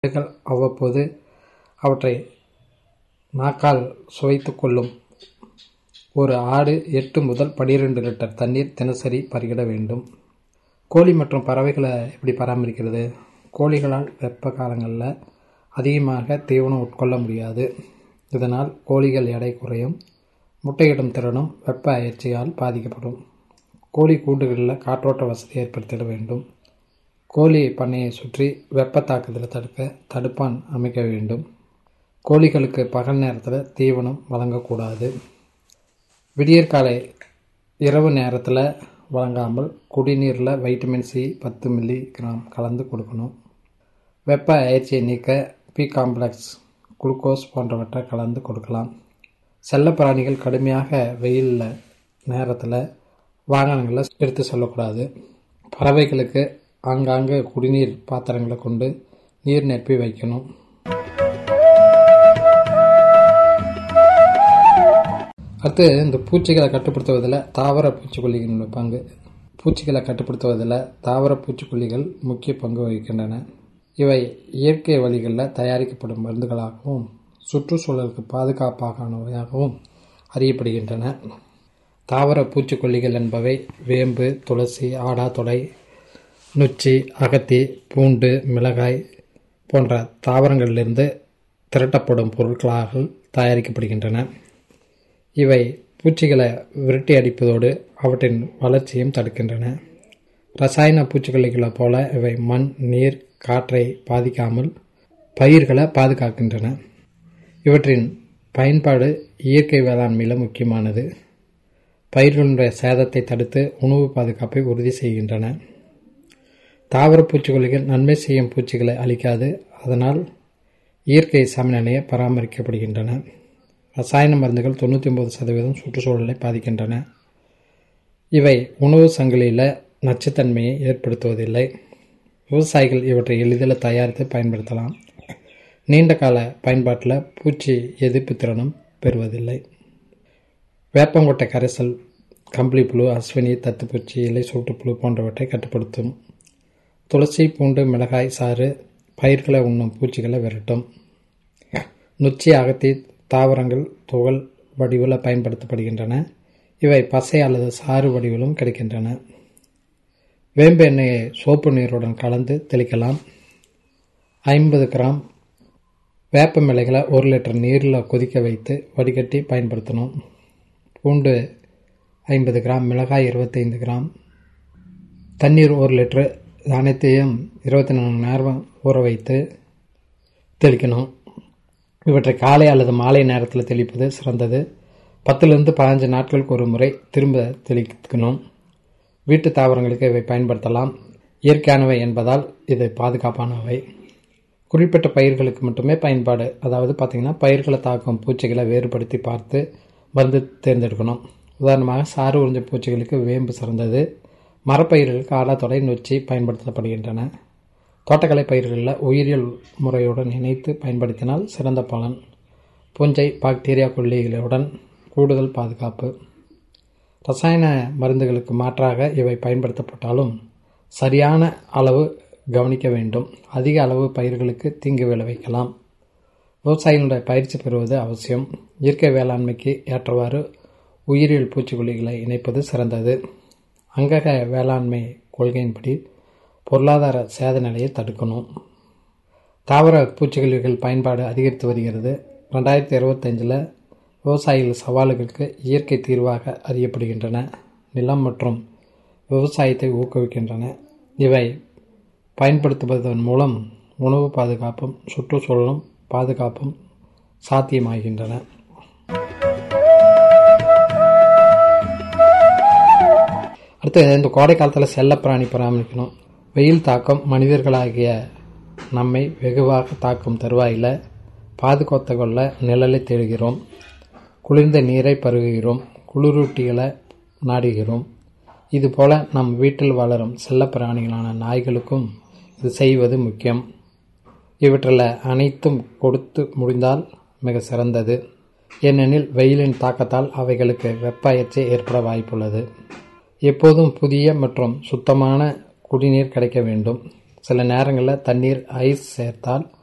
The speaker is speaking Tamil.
பிள்ளைகள் அவ்வப்போது அவற்றை நாக்கால் சுவைத்துக் கொள்ளும். ஒரு ஆடு எட்டு முதல் பன்னிரண்டு லிட்டர் தண்ணீர் தினசரி பருகிட வேண்டும். கோழி மற்றும் பறவைகளை எப்படி பராமரிக்கிறது? கோழிகளால் வெப்ப காலங்கள்ல அதிகமாக தீவனம் உட்கொள்ள முடியாது. இதனால் கோழிகள் எடை குறையும். முட்டையிடும் திறனும் வெப்ப அயற்சியால் பாதிக்கப்படும். கோழி கூண்டுகளில் காற்றோட்ட வசதி ஏற்படுத்திட வேண்டும். கோழி பண்ணையை சுற்றி வெப்ப தாக்குதலை தடுக்க தடுப்பான் அமைக்க வேண்டும். கோழிகளுக்கு பகல் நேரத்தில் தீவனம் வழங்கக்கூடாது. விடியற்காலை இரவு நேரத்தில் வழங்காமல் குடிநீரில் வைட்டமின் சி பத்து மில்லி கிராம் கலந்து கொடுக்கணும். வெப்ப அயற்சியை நீக்க பி காம்ப்ளக்ஸ் குளுக்கோஸ் போன்றவற்றை கலந்து கொடுக்கலாம். செல்லப்பிராணிகள் கடுமையாக வெயில் நேரத்தில் வாகனங்களில் எடுத்து செல்லக்கூடாது. பறவைகளுக்கு ஆங்காங்கே குடிநீர் பாத்திரங்களை கொண்டு நீர் நிரப்பி வைக்கணும். அடுத்து இந்த பூச்சிகளை கட்டுப்படுத்துவதில் தாவர பூச்சிக்கொல்லிகளின் பங்கு பூச்சிகளை கட்டுப்படுத்துவதில் தாவர பூச்சிக்கொல்லிகள் முக்கிய பங்கு வகிக்கின்றன. இவை இயற்கை வழிகளில் தயாரிக்கப்படும் மருந்துகளாகவும் சுற்றுச்சூழலுக்கு பாதுகாப்பானவையாகவும் அறியப்படுகின்றன. தாவர பூச்சிக்கொல்லிகள் என்பவை வேம்பு, துளசி, ஆடாதொடை, நொச்சி, அகத்தி, பூண்டு, மிளகாய் போன்ற தாவரங்களிலிருந்து திரட்டப்படும் பொருட்களால் தயாரிக்கப்படுகின்றன. இவை பூச்சிகளை விரட்டியடிப்பதோடு அவற்றின் வளர்ச்சியையும் தடுக்கின்றன. ரசாயன பூச்சிக்கொல்லிகளைப் போல இவை மண், நீர், காற்றை பாதிக்காமல் பயிர்களை பாதுகாக்கின்றன. இவற்றின் பயன்பாடு இயற்கை வேளாண்மையில் முக்கியமானது. பயிர்களுடைய சேதத்தை தடுத்து உணவு பாதுகாப்பை உறுதி செய்கின்றன. தாவர பூச்சிக்கொல்லிகள் நன்மை செய்யும் பூச்சிகளை அழிக்காது. அதனால் இயற்கை சமநிலையை பராமரிக்கப்படுகின்றன. ரசாயன மருந்துகள் தொண்ணூற்றி ஒன்பது சதவீதம் சுற்றுச்சூழலை பாதிக்கின்றன. இவை உணவு சங்கிலியில் நச்சுத்தன்மையை ஏற்படுத்துவதில்லை. விவசாயிகள் இவற்றை எளிதில் தயாரித்து பயன்படுத்தலாம். நீண்ட கால பயன்பாட்டில் பூச்சி எதிர்ப்பு திறனும் பெறுவதில்லை. வேப்பங்கொட்டை கரைசல் கம்பளிப்புழு, அஸ்வினி, தத்துப்பூச்சி, இலை சூட்டுப்புழு போன்றவற்றை கட்டுப்படுத்தும். துளசி, பூண்டு, மிளகாய் சாறு பயிர்களை உண்ணும் பூச்சிகளை விரட்டும். நொச்சி, அகத்தி தாவரங்கள் துகள் வடிவில் பயன்படுத்தப்படுகின்றன. இவை பசை அல்லது சாறு வடிவிலும் கிடைக்கின்றன. வேம்பு எண்ணெயை சோப்பு நீருடன் கலந்து தெளிக்கலாம். ஐம்பது கிராம் வேப்ப இலைகளை ஒரு லிட்டர் நீரில் கொதிக்க வைத்து வடிகட்டி பயன்படுத்தணும். பூண்டு ஐம்பது கிராம், மிளகாய் இருபத்தைந்து கிராம், தண்ணீர் ஒரு லிட்டர் இது அனைத்தையும் இருபத்தி நான்கு மணி நேரம் ஊற வைத்து தெளிக்கணும். இவற்றை காலை அல்லது மாலை நேரத்தில் தெளிப்பது சிறந்தது. பத்திலிருந்து பதினைந்து நாட்களுக்கு ஒரு முறை திரும்ப தெளிக்கணும். வீட்டு தாவரங்களுக்கு இவை பயன்படுத்தலாம். இயற்கையானவை என்பதால் இது பாதுகாப்பானவை. குறிப்பிட்ட பயிர்களுக்கு மட்டுமே பயன்பாடு அதாவது பார்த்தீங்கன்னா பயிர்களை தாக்கும் பூச்சிகளை வேறுபடுத்தி பார்த்து மருந்து தேர்ந்தெடுக்கணும். உதாரணமாக சாறு உறிஞ்சும் பூச்சிகளுக்கு வேம்பு சிறந்தது. மரப்பயிர்களுக்கு ஆடாதொடை, நொச்சி பயன்படுத்தப்படுகின்றன. தோட்டக்கலை பயிர்களில் உயிரியல் முறையுடன் இணைத்து பயன்படுத்தினால் சிறந்த பலன். பூஞ்சை, பாக்டீரியா கொல்லிகளுடன் கூடுதல் பாதுகாப்பு. ரசாயன மருந்துகளுக்கு மாற்றாக இவை பயன்படுத்தப்பட்டாலும் சரியான அளவு கவனிக்க வேண்டும். அதிக அளவு பயிர்களுக்கு தீங்கு விளைவிக்கலாம். விவசாயிகளுடைய பயிற்சி பெறுவது அவசியம். இயற்கை வேளாண்மைக்கு ஏற்றவாறு உயிரியல் பூச்சிக்கொல்லிகளை இணைப்பது சிறந்தது. அங்கக வேளாண்மை கொள்கையின்படி பொருளாதார சேத நிலையை தடுக்கணும். தாவர பூச்சிக்கொல்லிகள் பயன்பாடு அதிகரித்து வருகிறது. இரண்டாயிரத்து இருபத்தைந்தில் விவசாயிகள் சவால்களுக்கு இயற்கை தீர்வாக அறியப்படுகின்றன. நிலம் மற்றும் விவசாயத்தை ஊக்குவிக்கின்றன. இவை பயன்படுத்துவதன் மூலம் உணவு பாதுகாப்பும் சுற்றுச்சூழலும் பாதுகாப்பும் சாத்தியமாகின்றன. அடுத்து இந்த கோடை காலத்தில் செல்லப்பிராணி பராமரிக்கணும். வெயில் தாக்கம் மனிதர்களாகிய நம்மை வெகுவாக தாக்கும் தருவாயில் பாதுகாத்து கொள்ள நிழலை தேடுகிறோம். குளிர்ந்த நீரை பருகுகிறோம். குளிரூட்டிகளை நாடுகிறோம். இதுபோல நம் வீட்டில் வளரும் செல்லப்பிராணிகளான நாய்களுக்கும் இது செய்வது முக்கியம். இவற்றில் அனைத்தும் கொடுத்து முடிந்தால் மிக சிறந்தது. ஏனெனில் வெயிலின் தாக்கத்தால் அவைகளுக்கு வெப்ப அயற்சி ஏற்பட வாய்ப்புள்ளது. எப்போதும் புதிய மற்றும் சுத்தமான குடிநீர் கிடைக்க வேண்டும். சில நேரங்களில் தண்ணீர் ஐஸ் சேர்த்தால்